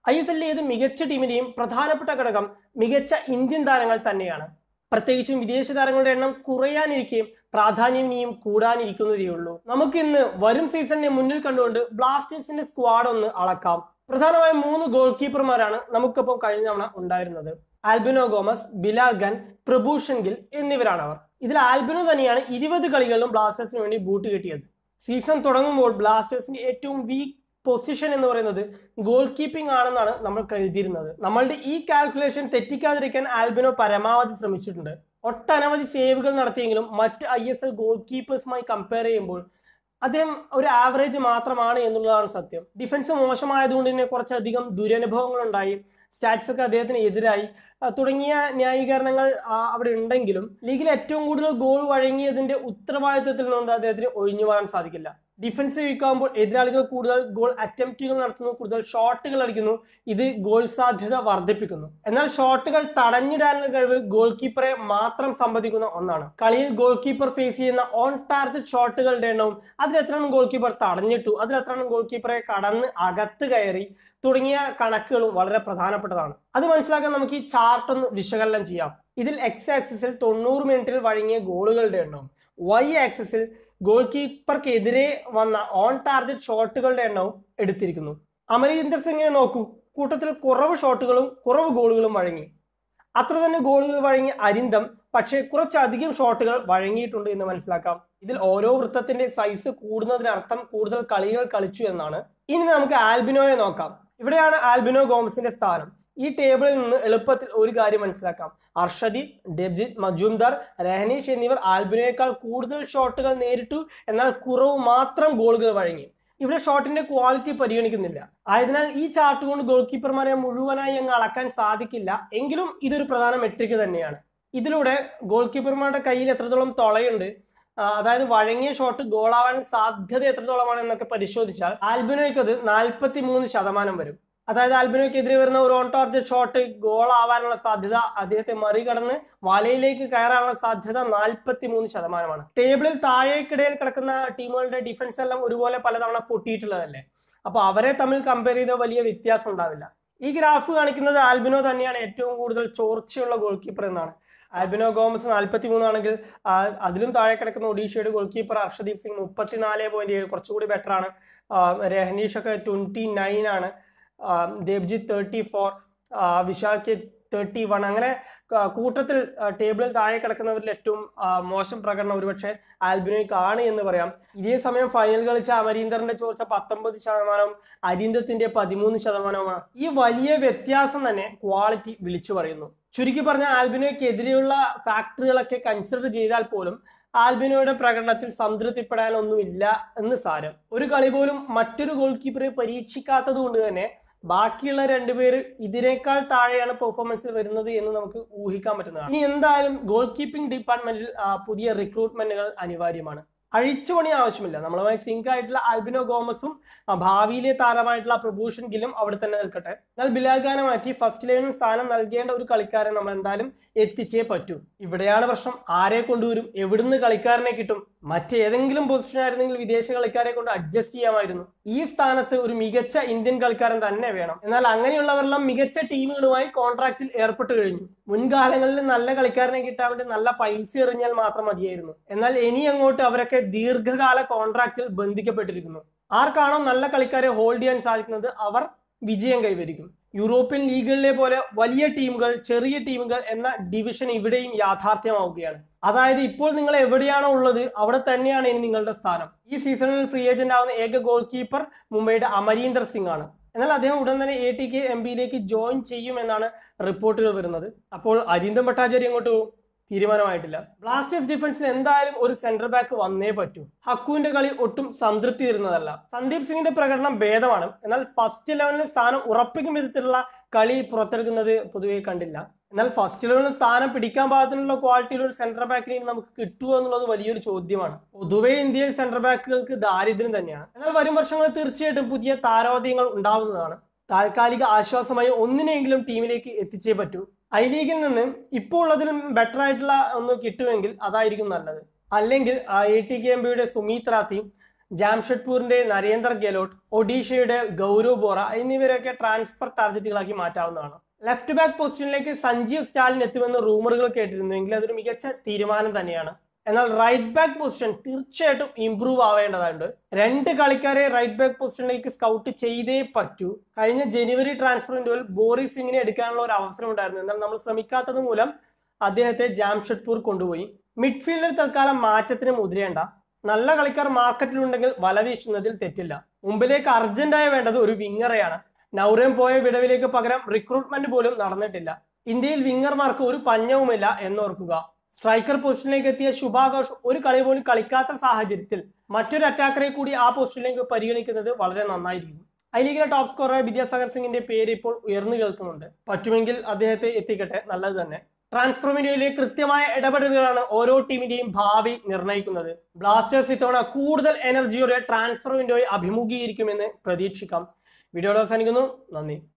I S എല്ലിൽ ഏത് മികച്ച ടീമിന്റെയും പ്രധാനപ്പെട്ട ഘടകം മികച്ച ഇന്ത്യൻ താരങ്ങൾ തന്നെയാണ് പ്രത്യേകിച്ചും വിദേശ താരങ്ങളുടെ എണ്ണം കുറയാനിരിക്കുകയും പ്രാധാന്യം ഇനിയും കൂടാനിരിക്കുന്നതേ ഉള്ളൂ നമുക്ക് ഇന്ന് വരും സീസണിനെ മുന്നിൽ കണ്ടുകൊണ്ട് ബ്ലാസ്റ്റേഴ്സിന്റെ സ്ക്വാഡ് ഒന്ന് അളക്കാം പ്രധാനമായും മൂന്ന് ഗോൾ കീപ്പർമാരാണ് നമുക്കൊപ്പം കഴിഞ്ഞ തവണ ഉണ്ടായിരുന്നത് ആൽബിനോ ഗോമസ് ബിലാൽ ഗൻ പ്രഭൂഷൺ ഗിൽ എന്നിവരാണ് അവർ ഇതിൽ ആൽബിനോ തന്നെയാണ് ഇരുപത് കളികളിലും ബ്ലാസ്റ്റേഴ്സിന് വേണ്ടി ബൂട്ട് കിട്ടിയത് സീസൺ തുടങ്ങുമ്പോൾ ബ്ലാസ്റ്റേഴ്സിന്റെ ഏറ്റവും വീക്ക് പൊസിഷൻ എന്ന് പറയുന്നത് ഗോൾ കീപ്പിംഗ് ആണെന്നാണ് നമ്മൾ കരുതിയിരുന്നത് നമ്മളുടെ ഈ കാൽക്കുലേഷൻ തെറ്റിക്കാതിരിക്കാൻ ആൽബിനോ പരമാവധി ശ്രമിച്ചിട്ടുണ്ട് ഒട്ടനവധി സേവുകൾ നടത്തിയെങ്കിലും മറ്റ് ഐ എസ് എൽ ഗോൾ കീപ്പേഴ്സുമായി കമ്പയർ ചെയ്യുമ്പോൾ അദ്ദേഹം ഒരു ആവറേജ് മാത്രമാണ് എന്നുള്ളതാണ് സത്യം ഡിഫൻസ് മോശമായതുകൊണ്ട് തന്നെ കുറച്ചധികം ദുരനുഭവങ്ങൾ ഉണ്ടായി സ്റ്റാറ്റ്സ് ഒക്കെ അദ്ദേഹത്തിന് എതിരായി ആ, തുടങ്ങിയ ന്യായീകരണങ്ങൾ ആ, അവിടെ ഉണ്ടെങ്കിലും ലീഗിൽ ഏറ്റവും കൂടുതൽ ഗോൾ വഴങ്ങിയതിന്റെ ഉത്തരവാദിത്വത്തിൽ നിന്ന് അദ്ദേഹത്തിന് ഒഴിഞ്ഞു മാറാൻ സാധിക്കില്ല ഡിഫൻസ് വീക്കാകുമ്പോൾ എതിരാളികൾ കൂടുതൽ ഗോൾ അറ്റംപ്റ്റുകൾ നടത്തുന്നു കൂടുതൽ ഷോട്ടുകൾ അടിക്കുന്നു ഇത് ഗോൾ സാധ്യത വർദ്ധിപ്പിക്കുന്നു എന്നാൽ ഷോട്ടുകൾ തടഞ്ഞിടാനുള്ള കഴിവ് ഗോൾ കീപ്പറെ മാത്രം സംബന്ധിക്കുന്ന ഒന്നാണ് കളിയിൽ ഗോൾ കീപ്പർ ഫേസ് ചെയ്യുന്ന ഓൺ ടാർഗറ്റ് ഷോട്ടുകളുടെ എണ്ണവും അതിലെത്രയാണ് ഗോൾ കീപ്പർ തടഞ്ഞിട്ടു അതിലെത്രയാണ് ഗോൾ കീപ്പറെ കടന്ന് അകത്ത് കയറി തുടങ്ങിയ കണക്കുകളും വളരെ പ്രധാനപ്പെട്ടതാണ് അത് മനസ്സിലാക്കാൻ നമുക്ക് ഈ ചാർട്ട് ഒന്ന് വിശകലനം ചെയ്യാം ഇതിൽ എക്സ് ആക്സിസിൽ തൊണ്ണൂറ് മിനിറ്റിൽ വഴങ്ങിയ ഗോളുകളുടെ എണ്ണവും വൈ ആക്സിസിൽ ഗോൾ കീപ്പർക്കെതിരെ വന്ന ഓൺ ടാർഗറ്റ് ഷോട്ടുകളുടെ എണ്ണവും എടുത്തിരിക്കുന്നു അമരീന്ദർ സിംഗിനെ നോക്കൂ കൂട്ടത്തിൽ കുറവ് ഷോട്ടുകളും കുറവ് ഗോളുകളും വഴങ്ങി അത്ര തന്നെ ഗോളുകൾ വഴങ്ങി അരിന്തം പക്ഷേ കുറച്ചധികം ഷോട്ടുകൾ വഴങ്ങിയിട്ടുണ്ട് എന്ന് മനസ്സിലാക്കാം ഇതിൽ ഓരോ വൃത്തത്തിന്റെ സൈസ് കൂടുന്നതിനർത്ഥം കൂടുതൽ കളികൾ കളിച്ചു എന്നാണ് ഇനി നമുക്ക് ആൽബിനോയെ നോക്കാം ഇവിടെയാണ് ആൽബിനോ ഗോമസിന്റെ സ്ഥാനം ഈ ടേബിളിൽ നിന്ന് എളുപ്പത്തിൽ ഒരു കാര്യം മനസ്സിലാക്കാം അർഷദീപ് ഡെബ്ജിത് മജുംദാർ രഹനീഷ് എന്നിവർ ആൽബിനോയേക്കാൾ കൂടുതൽ ഷോട്ടുകൾ നേരിട്ടു എന്നാൽ കുറവ് മാത്രം ഗോളുകൾ വഴങ്ങി ഇവിടെ ഷോട്ടിന്റെ ക്വാളിറ്റി പരിഗണിക്കുന്നില്ല ആയതിനാൽ ഈ ചാർട്ട് കൊണ്ട് ഗോൾ കീപ്പർമാരെ മുഴുവനായി അങ്ങ് അളക്കാൻ സാധിക്കില്ല എങ്കിലും ഇതൊരു പ്രധാന മെട്രിക് തന്നെയാണ് ഇതിലൂടെ ഗോൾ കീപ്പർമാരുടെ കയ്യിൽ എത്രത്തോളം തുളയുണ്ട് ആ, അതായത് വഴങ്ങിയ ഷോട്ട് ഗോളാവാൻ സാധ്യത എത്രത്തോളമാണ് എന്നൊക്കെ പരിശോധിച്ചാൽ ആൽബിനോയ്ക്ക് അത് നാൽപ്പത്തി മൂന്ന് ശതമാനം വരും അതായത് ആൽബിനോയ്ക്കെതിരെ വരുന്ന ഒരു ഓൺ ടാർജറ്റ് ഷോട്ട് ഗോൾ ആവാനുള്ള സാധ്യത അദ്ദേഹത്തെ മറികടന്ന് വലയിലേക്ക് കയറാനുള്ള സാധ്യത നാൽപ്പത്തി മൂന്ന് ശതമാനമാണ് ടേബിളിൽ താഴേക്കിടയിൽ കിടക്കുന്ന ടീമുകളുടെ ഡിഫൻസ് എല്ലാം ഒരുപോലെ പലതവണ പൊട്ടിയിട്ടുള്ളതല്ലേ അപ്പൊ അവരെ തമ്മിൽ കമ്പയർ ചെയ്ത വലിയ വ്യത്യാസം ഉണ്ടാവില്ല ഈ ഗ്രാഫ് കാണിക്കുന്നത് ആൽബിനോ തന്നെയാണ് ഏറ്റവും കൂടുതൽ ചോർച്ചയുള്ള ഗോൾ കീപ്പർ എന്നാണ് ആൽബിനോ ഗോമസ് നാൽപ്പത്തി മൂന്നാണെങ്കിൽ അതിലും താഴെ കിടക്കുന്ന ഒഡീഷയുടെ ഗോൾ കീപ്പർ ഹർഷദീപ് സിംഗ് മുപ്പത്തിനാല് പോയിന്റ് ഏഴ് കുറച്ചുകൂടി ബെറ്റർ ആണ് ആ, രഹനീഷ് ഒക്കെ ട്വന്റി നയൻ ആണ് ആ, Debjit thirty four Vishakh thirty one അങ്ങനെ ക- കൂട്ടത്തിൽ ആ, ടേബിളിൽ താഴെ കിടക്കുന്നവരിൽ ഏറ്റവും ആ, മോശം പ്രകടനം ഒരുപക്ഷെ ആൽബിനോയ്ക്ക് ആണ് എന്ന് പറയാം ഇതേ സമയം ഫൈനൽ കളിച്ച അമരീന്ദറിന്റെ ചോർച്ച പത്തൊമ്പത് ശതമാനവും അരിന്തത്തിന്റെ പതിമൂന്ന് ശതമാനവുമാണ് ഈ വലിയ വ്യത്യാസം തന്നെ ക്വാളിറ്റി വിളിച്ചു പറയുന്നു ചുരുക്കി പറഞ്ഞ ആൽബിനോയ്ക്കെതിരെയുള്ള ഫാക്ടറികളൊക്കെ കൺസിഡർ ചെയ്താൽ പോലും ആൽബിനോയുടെ പ്രകടനത്തിൽ സംതൃപ്തിപ്പെടാനൊന്നുമില്ല എന്ന് സാരം ഒരു കളി പോലും മറ്റൊരു ഗോൾ കീപ്പറെ പരീക്ഷിക്കാത്തത് കൊണ്ട് തന്നെ ബാക്കിയുള്ള രണ്ടുപേര് ഇതിനേക്കാൾ താഴെയാണ് പെർഫോമൻസിൽ വരുന്നത് എന്ന് നമുക്ക് ഊഹിക്കാൻ പറ്റുന്നതാണ് ഇനി എന്തായാലും ഗോൾ കീപ്പിംഗ് ഡിപ്പാർട്ട്മെന്റിൽ ആ, പുതിയ റിക്രൂട്ട്മെന്റുകൾ അനിവാര്യമാണ് അഴിച്ചുപണി ആവശ്യമില്ല നമ്മളുമായി സിങ്ക് ആയിട്ടുള്ള ആൽബിനോ ഗോമസും ആ, ഭാവിയിലെ താരമായിട്ടുള്ള പ്രഭൂഷൺ ഗില്ലും അവിടെ തന്നെ നിൽക്കട്ടെ എന്നാൽ ബിലാൽഖാനെ മാറ്റി ഫസ്റ്റ് ലൈനിൽ സ്ഥാനം നൽകേണ്ട ഒരു കളിക്കാരൻ നമ്മൾ എന്തായാലും എത്തിച്ചേ പറ്റൂ ഇവിടെയാണ് പ്രശ്നം ആരെ കൊണ്ടുവരും എവിടുന്ന് കളിക്കാരനെ കിട്ടും മറ്റേതെങ്കിലും പൊസിഷൻ ആയിരുന്നെങ്കിൽ വിദേശ കളിക്കാരെ കൊണ്ട് അഡ്ജസ്റ്റ് ചെയ്യാമായിരുന്നു ഈ സ്ഥാനത്ത് ഒരു മികച്ച ഇന്ത്യൻ കളിക്കാരൻ തന്നെ വേണം എന്നാൽ അങ്ങനെയുള്ളവരെല്ലാം മികച്ച ടീമുകളുമായി കോൺട്രാക്റ്റിൽ ഏർപ്പെട്ട് കഴിഞ്ഞു മുൻകാലങ്ങളിൽ നല്ല കളിക്കാരനെ കിട്ടാൻ വേണ്ടി നല്ല പൈസ എറിഞ്ഞാൽ മാത്രം മതിയായിരുന്നു എന്നാൽ ഇനി അങ്ങോട്ട് അവരൊക്കെ ദീർഘകാല കോൺട്രാക്റ്റിൽ ബന്ധിക്കപ്പെട്ടിരിക്കുന്നു ആർക്കാണോ നല്ല കളിക്കാരെ ഹോൾഡ് ചെയ്യാൻ സാധിക്കുന്നത് അവർ വിജയം കൈവരിക്കും യൂറോപ്യൻ ലീഗുകളിലെ പോലെ വലിയ ടീമുകൾ ചെറിയ ടീമുകൾ എന്ന ഡിവിഷൻ ഇവിടെയും യാഥാർത്ഥ്യമാവുകയാണ് അതായത് ഇപ്പോൾ നിങ്ങൾ എവിടെയാണോ ഉള്ളത് അവിടെ തന്നെയാണ് ഇനി നിങ്ങളുടെ സ്ഥാനം ഈ സീസണിൽ ഫ്രീ ഏജന്റ് ആവുന്ന ഏക ഗോൾ കീപ്പർ മുംബൈയുടെ അമരീന്ദർ സിംഗ് ആണ് എന്നാൽ അദ്ദേഹം ഉടൻ തന്നെ എ ടി കെ എം ബിയിലേക്ക് ജോയിൻ ചെയ്യുമെന്നാണ് റിപ്പോർട്ടുകൾ വരുന്നത് അപ്പോൾ അരിന്ദം ഭട്ടാചാരി എങ്ങോട്ട് പോകും തീരുമാനമായിട്ടില്ല ബ്ലാസ്റ്റേഴ്സ് ഡിഫൻസിൽ എന്തായാലും ഒരു സെന്റർ ബാക്ക് വന്നേ പറ്റൂ ഹക്കുവിന്റെ കളി ഒട്ടും സംതൃപ്തി തരുന്നതല്ല സന്ദീപ് സിംഗിന്റെ പ്രകടനം ഭേദമാണ് എന്നാൽ ഫസ്റ്റ് ഇലവനിൽ സ്ഥാനം ഉറപ്പിക്കും വിധത്തിലുള്ള കളി പുറത്തെടുക്കുന്നത് പൊതുവെ കണ്ടില്ല എന്നാൽ ഫസ്റ്റ് ഇലവനിൽ സ്ഥാനം പിടിക്കാൻ പാകത്തിനുള്ള ക്വാളിറ്റിയുള്ള ഒരു സെന്റർ ബാക്കിനെ ഇനി നമുക്ക് കിട്ടുമോ എന്നുള്ളത് വലിയൊരു ചോദ്യമാണ് പൊതുവെ ഇന്ത്യയിൽ സെന്റർ ബാക്കുകൾക്ക് ദാരിദ്ര്യം തന്നെയാണ് എന്നാൽ വരും വർഷങ്ങളിൽ തീർച്ചയായിട്ടും പുതിയ താരോദയങ്ങൾ ഉണ്ടാവുന്നതാണ് താൽക്കാലിക ആശ്വാസമായി ഒന്നിനെങ്കിലും ടീമിലേക്ക് എത്തിച്ചേ പറ്റൂ ഐ ലീഗിൽ നിന്ന് ഇപ്പോൾ ഉള്ളതിലും ബെറ്റർ ആയിട്ടുള്ള ഒന്ന് കിട്ടുമെങ്കിൽ അതായിരിക്കും നല്ലത് അല്ലെങ്കിൽ എ ടി കെ എം ബിയുടെ സുമീത് റാത്തി ജാംഷഡ്പൂരിന്റെ നരേന്ദർ ഗെലോട്ട് ഒഡീഷയുടെ ഗൗരവ് ബോറ എന്നിവരൊക്കെ ട്രാൻസ്ഫർ ടാർഗറ്റുകളാക്കി മാറ്റാവുന്നതാണ് ലെഫ്റ്റ് ബാക്ക് പൊസിഷനിലേക്ക് സഞ്ജീവ് സ്റ്റാലിൻ എത്തുമെന്ന് റൂമറുകൾ കേട്ടിരുന്നു എങ്കിൽ അതൊരു മികച്ച തീരുമാനം തന്നെയാണ് എന്നാൽ റൈറ്റ് ബാക്ക് പൊസിഷൻ തീർച്ചയായിട്ടും ഇംപ്രൂവ് ആവേണ്ടതുണ്ട് രണ്ട് കളിക്കാരെ റൈറ്റ് ബാക്ക് പൊസിഷനിലേക്ക് സ്കൗട്ട് ചെയ്തേ പറ്റൂ കഴിഞ്ഞ ജനുവരി ട്രാൻസ്ഫർ വിൻഡോയിൽ ബോറിസ് സിംഗിനെ എടുക്കാനുള്ള ഒരു അവസരം ഉണ്ടായിരുന്നു എന്നാൽ നമ്മൾ ശ്രമിക്കാത്തത് മൂലം അദ്ദേഹത്തെ ജാംഷഡ്പൂർ കൊണ്ടുപോയി മിഡ്ഫീൽഡിൽ തൽക്കാലം മാറ്റത്തിന് മുതിരേണ്ട നല്ല കളിക്കാർ മാർക്കറ്റിലുണ്ടെങ്കിൽ വല വീശുന്നതിൽ തെറ്റില്ല മുമ്പിലേക്ക് അർജന്റായി വേണ്ടത് ഒരു വിങ്ങറെയാണ് നൗറേം പോയ വിടവിലേക്ക് പകരം റിക്രൂട്ട്മെന്റ് പോലും നടന്നിട്ടില്ല ഇന്ത്യയിൽ വിങ്ങർമാർക്ക് ഒരു പഞ്ഞവുമില്ല എന്നോർക്കുക സ്ട്രൈക്കർ പൊസിഷനിലേക്ക് എത്തിയ ശുഭാഘോഷ് ഒരു കളി പോലും കളിക്കാത്ത സാഹചര്യത്തിൽ മറ്റൊരു അറ്റാക്കറെ കൂടി ആ പൊസിഷനിലേക്ക് പരിഗണിക്കുന്നത് വളരെ നന്നായിരിക്കും ഐ ലീഗിലെ ടോപ്പ് സ്കോറർ വിദ്യാസാഗർ സിംഗിന്റെ പേര് ഇപ്പോൾ ഉയർന്നു കേൾക്കുന്നുണ്ട് പറ്റുമെങ്കിൽ അദ്ദേഹത്തെ എത്തിക്കട്ടെ നല്ലത് തന്നെ ട്രാൻസ്ഫർ വിൻഡോയിലെ കൃത്യമായ ഇടപെടലുകളാണ് ഓരോ ടീമിന്റെയും ഭാവി നിർണ്ണയിക്കുന്നത് ബ്ലാസ്റ്റേഴ്സ് ഇത്തവണ കൂടുതൽ എനർജിയോടെ ട്രാൻസ്ഫർ വിൻഡോയെ അഭിമുഖീകരിക്കുമെന്ന് പ്രതീക്ഷിക്കാം വീഡിയോ അവസാനിക്കുന്നു നന്ദി